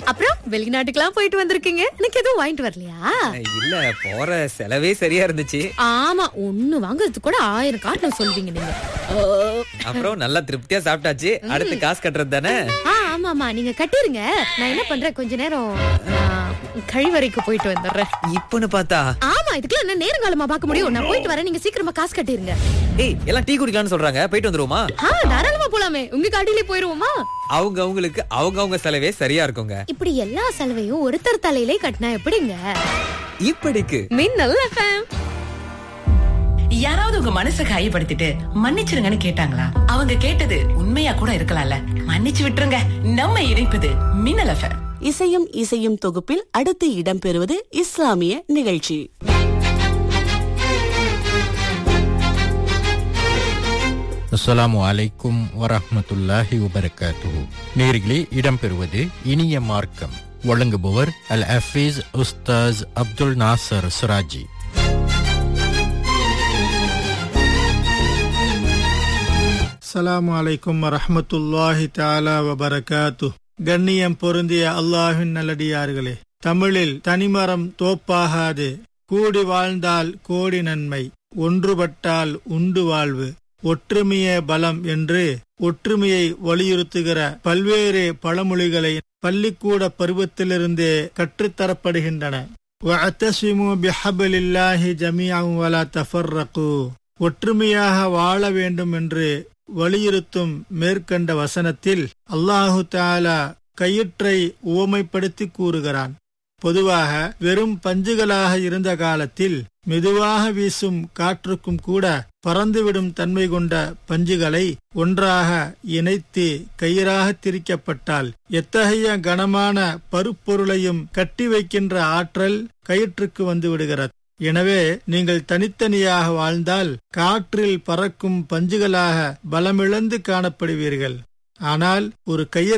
அப்புறம் வெளிநாட்டுக்கெல்லாம் போயிட்டு வந்திருக்கீங்க எனக்கு எதுவும் வாங்கிட்டு வரலையா இல்ல போற செலவே சரியா இருந்துச்சு ஆமா ஒண்ணு வாங்குறதுக்கு கூட ஆயிரம் காட்டணும் சொல்வீங்க நீங்க ஓ. அப்புறம் நல்லா திருப்தியா சாப்பிட்டாச்சு அடுத்து காசு கட்டுறது தானே ஆ ஆமாமா நீங்க கட்டிருங்க நான் என்ன பண்றேன் கொஞ்ச நேரம் ஆ, கழிவறைக்கு போயிட்டு வந்துடுறேன் இப்பன்னு பார்த்தா ஆமா இதுக்கெல்லாம் என்ன நேரங்காலமா பார்க்க முடியும் நான் போயிட்டு வரேன் நீங்க சீக்கிரமா காசு கட்டிருங்க ஏய் எல்லாம் டீ குடிக்கலாம்னு சொல்றாங்க போயிட்டு வந்துருவோமா ஆ தாராளமா போலாமே உங்க காட்டிலே போயிருவோமா அவங்க அவங்களுக்கு அவங்க அவங்க செலவே சரியா இருக்குங்க இப்படி எல்லா செலவையும் ஒருத்தர் தலையிலே கட்டினா எப்படிங்க இப்படிக்கு மின்னல் எஃப்எம் யாராவது உங்க மனசை காயப்படுத்திட்டு மன்னிச்சிருங்கன்னு கேட்டாங்களா அவங்க கேட்டது உண்மையா கூட இருக்கலாம்ல மன்னிச்சு விட்டுருங்க நம்ம இணைப்பது மின்னல் எஃப்எம் இசையும் இசையும் தொகுப்பில் அடுத்து இடம்பெறுவது இஸ்லாமிய நிகழ்ச்சி அஸ்ஸலாமு அலைக்கும் வரஹ்மத்துல்லாஹி வபரகாத்துஹு நேர்களே இடம்பெறுவது இனிய மார்க்கம் வழங்குபவர் அல் ஹஃபீஸ் உஸ்தாஸ் அப்துல் நாசர் சுராஜி அஸ்ஸலாமு அலைக்கும் வரஹ்மத்துல்லாஹி தஆலா வபரகாத்து கண்ணியம் பொருந்திய அல்லாஹ்வின் நல்லடியார்களே தமிழில் தனிமரம் தோப்பாகாது கூடி வாழ்ந்தால் கோடி நன்மை ஒன்றுபட்டால் உண்டு வாழ்வு ஒற்றுமையே பலம் என்று ஒற்றுமையை வலியுறுத்துகிற பல்வேறு பழமொழிகளை பள்ளிக்கூட பருவத்திலிருந்தே கற்றுத்தரப்படுகின்றன وَاعْتَصِمُوا بِحَبْلِ اللَّهِ جَمِيعًا وَلَا تَفَرَّقُوا ஒற்றுமையாக வாழ வேண்டும் என்று வலியுறுத்தும் மேற்கண்ட வசனத்தில் அல்லாஹு தாலா கயிற்றை உவமைப்படுத்தி கூறுகிறான் பொதுவாக வெறும் பஞ்சுகளாக இருந்த காலத்தில் மெதுவாக வீசும் காற்றுக்கும் கூட பறந்துவிடும் தன்மை கொண்ட பஞ்சுகளை ஒன்றாக இணைத்து கயிறாக திரிக்கப்பட்டால் எத்தகைய கனமான பருப்பொருளையும் கட்டி வைக்கின்ற ஆற்றல் கயிற்றுக்கு வந்து விடுகிறது எனவே நீங்கள் தனித்தனியாக வாழ்ந்தால் காற்றில் பறக்கும் பஞ்சுகளாக பலமிழந்து காணப்படுவீர்கள் ஆனால் ஒரு கயிறு